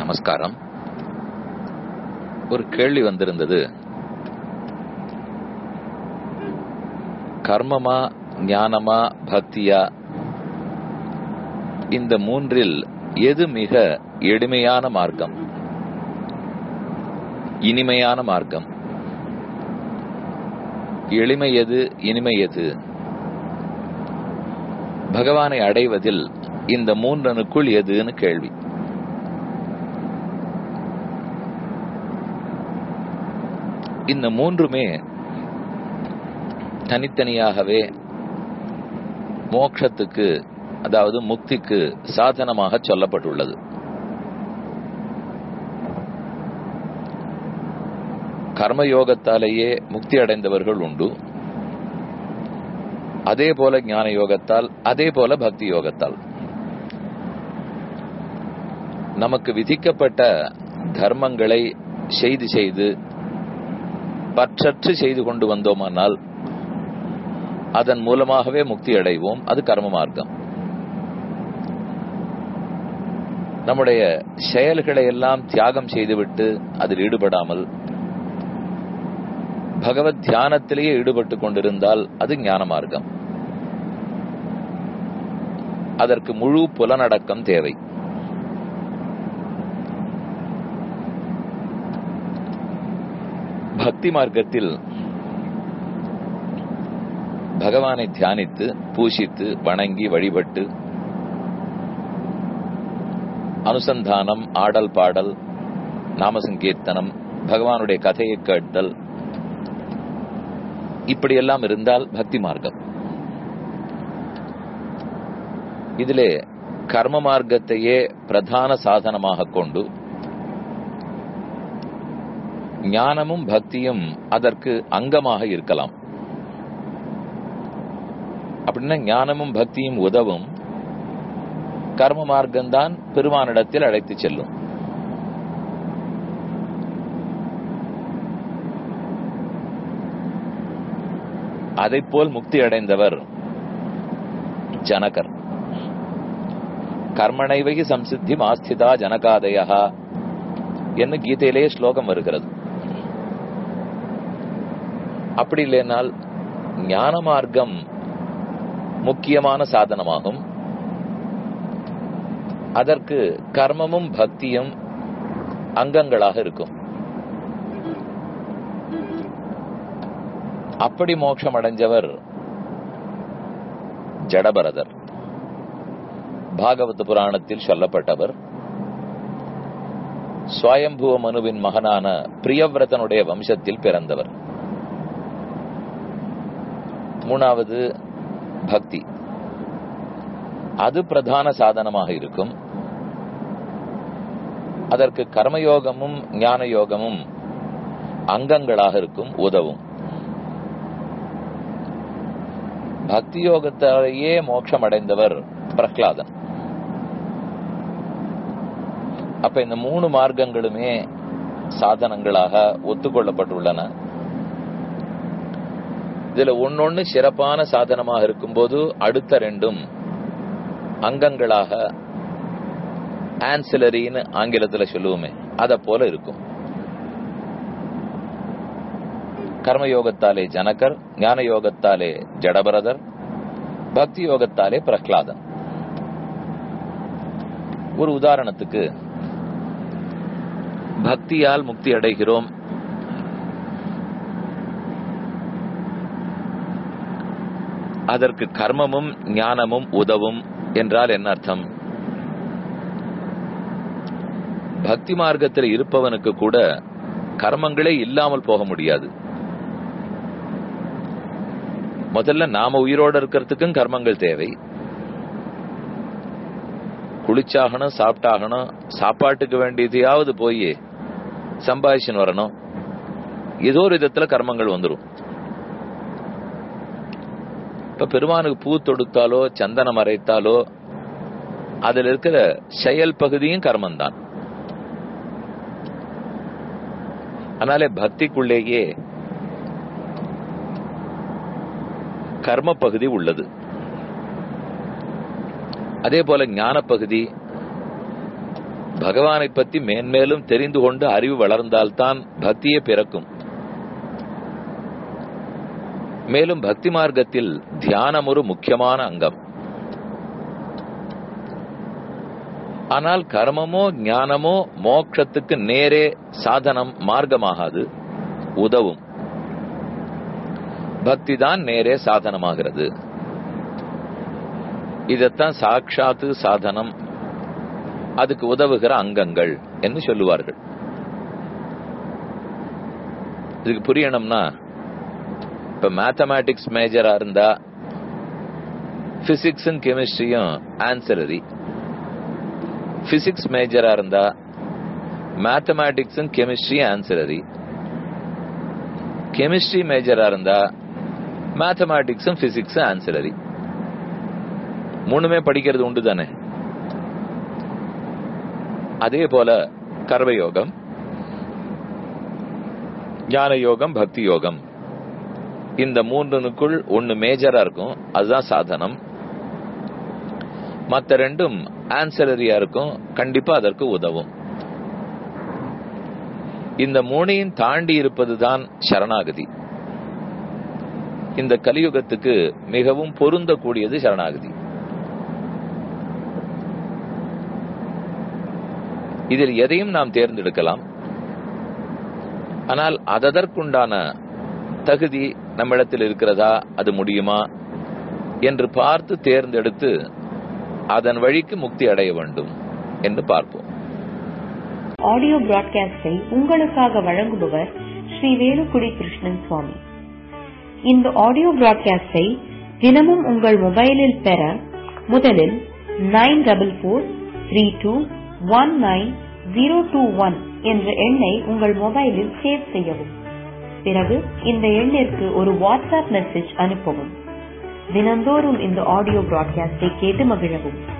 நமஸ்காரம் ஒரு கேள்வி வந்திருந்தது கர்மமா ஞானமா பக்தியா இந்த மூன்றில் எது மிக எளிமையான மார்க்கம் இனிமையான மார்க்கம் எளிமை எது இனிமை எது பகவானை அடைவதில் இந்த மூன்றனுக்குள் எதுன்னு கேள்வி இந்த மூன்றுமே தனித்தனியாகவே மோட்சத்துக்கு அதாவது முக்திக்கு சாதனமாக சொல்லப்பட்டுள்ளது கர்மயோகத்தாலேயே முக்தி அடைந்தவர்கள் உண்டு அதே போல ஞான யோகத்தால் அதே போல பக்தி யோகத்தால் நமக்கு விதிக்கப்பட்ட தர்மங்களை செய்து செய்து பற்றற்று செய்து கொண்டு வந்தோமானால் அதன் மூலமாகவே முக்தி அடைவோம் அது கர்ம மார்க்கம் நம்முடைய செயல்களை எல்லாம் தியாகம் செய்துவிட்டு அதில் ஈடுபடாமல் பகவத் தியானத்திலேயே ஈடுபட்டு கொண்டிருந்தால் அது ஞான மார்க்கம் அதற்கு முழு புலனடக்கம் தேவை பக்தி மார்க்கத்தில் பகவானை தியானித்து பூஷித்து வணங்கி வழிபட்டு அனுசந்தானம் ஆடல் பாடல் நாமசங்கீர்த்தனம் பகவானுடைய கதையை கேட்டல் இப்படியெல்லாம் இருந்தால் பக்தி மார்க்கம் இதிலே கர்ம மார்க்கத்தையே பிரதான சாதனமாக கொண்டு ஞானமும் பக்தியும் அதற்கு அங்கமாக இருக்கலாம் அப்படின்னா ஞானமும் பக்தியும் உதவும் கர்ம மார்க்கம்தான் பெருமானிடத்தில் அழைத்து செல்லும் அதை போல் முக்தி அடைந்தவர் ஜனகர் கர்மனைவகி சம்சித்தி மாஸ்திதா ஜனகாதயா என்று கீதையிலேயே ஸ்லோகம் வருகிறது அப்படி இல்லைனால் ஞான மார்க்கம் முக்கியமான சாதனமாகும் அதற்கு கர்மமும் பக்தியும் அங்கங்களாக இருக்கும் அப்படி மோட்சம் அடைஞ்சவர் ஜடபரதர் பாகவத புராணத்தில் சொல்லப்பட்டவர் சுவயம்புவ மனுவின் மகனான பிரியவிரதனுடைய வம்சத்தில் பிறந்தவர் மூணாவது பக்தி அது பிரதான சாதனமாக இருக்கும் அதற்கு கர்மயோகமும் ஞான யோகமும் அங்கங்களாக இருக்கும் உதவும் பக்தி யோகத்தாலேயே மோட்சம் அடைந்தவர் பிரஹ்லாதன் அப்ப இந்த மூணு மார்க்கங்களுமே சாதனங்களாக ஒத்துக்கொள்ளப்பட்டுள்ளன இதுல ஒன்னொன்னு சிறப்பான சாதனமாக இருக்கும்போது அடுத்த ரெண்டும் அங்கங்களாக ஆன்சிலரின்னு ஆங்கிலத்துல சொல்லுவோமே அத போல இருக்கும் கர்மயோகத்தாலே ஜனகர் ஞான யோகத்தாலே ஜடபரதர் பக்தி யோகத்தாலே பிரஹ்லாதன் ஒரு உதாரணத்துக்கு பக்தியால் முக்தி அடைகிறோம் அதற்கு கர்மமும் ஞானமும் உதவும் என்றால் என்ன அர்த்தம் பக்தி மார்க்கத்தில் இருப்பவனுக்கு கூட கர்மங்களே இல்லாமல் போக முடியாது முதல்ல நாம உயிரோடு இருக்கிறதுக்கும் கர்மங்கள் தேவை குளிச்சாகணும் சாப்பிட்டாகணும் சாப்பாட்டுக்கு வேண்டியதையாவது போய் சம்பாதிச்சுன்னு வரணும் ஏதோ ஒரு விதத்துல கர்மங்கள் வந்துடும் இப்ப பெருமானுக்கு பூ தொடுத்தாலோ சந்தனம் அரைத்தாலோ அதுல இருக்கிற செயல் பகுதியும் கர்மம் தான் அதனாலே பக்திக்குள்ளேயே கர்ம பகுதி உள்ளது அதே போல ஞான பகுதி பகவானை பத்தி மேன்மேலும் தெரிந்து கொண்டு அறிவு வளர்ந்தால்தான் பக்தியே பிறக்கும் மேலும் பக்தி மார்க்கத்தில் தியானம் ஒரு முக்கியமான அங்கம் ஆனால் கர்மமோ ஞானமோ மோட்சத்துக்கு நேரே சாதனம் மார்க்கமாகாது உதவும் பக்தி தான் நேரே சாதனமாகிறது இதத்தான் சாட்சாத்து சாதனம் அதுக்கு உதவுகிற அங்கங்கள் என்று சொல்லுவார்கள் இதுக்கு புரியணும்னா இப்ப மேத்தமேட்டிக்ஸ் மேஜரா இருந்தா பிசிக்ஸும் கெமிஸ்ட்ரியும் ஆன்சரரி பிசிக்ஸ் மேஜரா இருந்தா மேத்தமேட்டிக்ஸும் கெமிஸ்ட்ரி ஆன்சரரி கெமிஸ்ட்ரி மேஜரா இருந்தா மேத்தமேட்டிக்ஸும் பிசிக்ஸும் ஆன்சரரி மூணுமே படிக்கிறது உண்டு தானே அதே போல கர்வயோகம் ஞான யோகம் பக்தி யோகம் இந்த மூன்றுனுக்குள் ஒன்னு மேஜரா இருக்கும் அதுதான் சாதனம் மத்த ரெண்டும் ஆன்சரரியா இருக்கும் கண்டிப்பா அதற்கு உதவும் இந்த மூணையும் தாண்டி இருப்பதுதான் சரணாகதி இந்த கலியுகத்துக்கு மிகவும் பொருந்தக்கூடியது சரணாகதி இதில் எதையும் நாம் தேர்ந்தெடுக்கலாம் ஆனால் அதற்குண்டான தகுதி நம்மிடத்தில் இருக்கிறதா அது முடியுமா என்று பார்த்து தேர்ந்தெடுத்து அதன் வழிக்கு முக்தி அடைய வேண்டும் என்று பார்ப்போம் ஆடியோ பிராட்காஸ்டை உங்களுக்காக வழங்குபவர் ஸ்ரீ வேலுக்குடி கிருஷ்ணன் சுவாமி இந்த ஆடியோ பிராட்காஸ்டை தினமும் உங்கள் மொபைலில் பெற முதலில் nine double four three two one nine zero two one என்ற எண்ணை உங்கள் மொபைலில் சேவ் செய்யவும் பிறகு இந்த எண்ணிற்கு ஒரு வாட்ஸ்அப் மெசேஜ் அனுப்பவும் தினந்தோறும் இந்த ஆடியோ பிராட்காஸ்டை கேட்டு மகிழவும்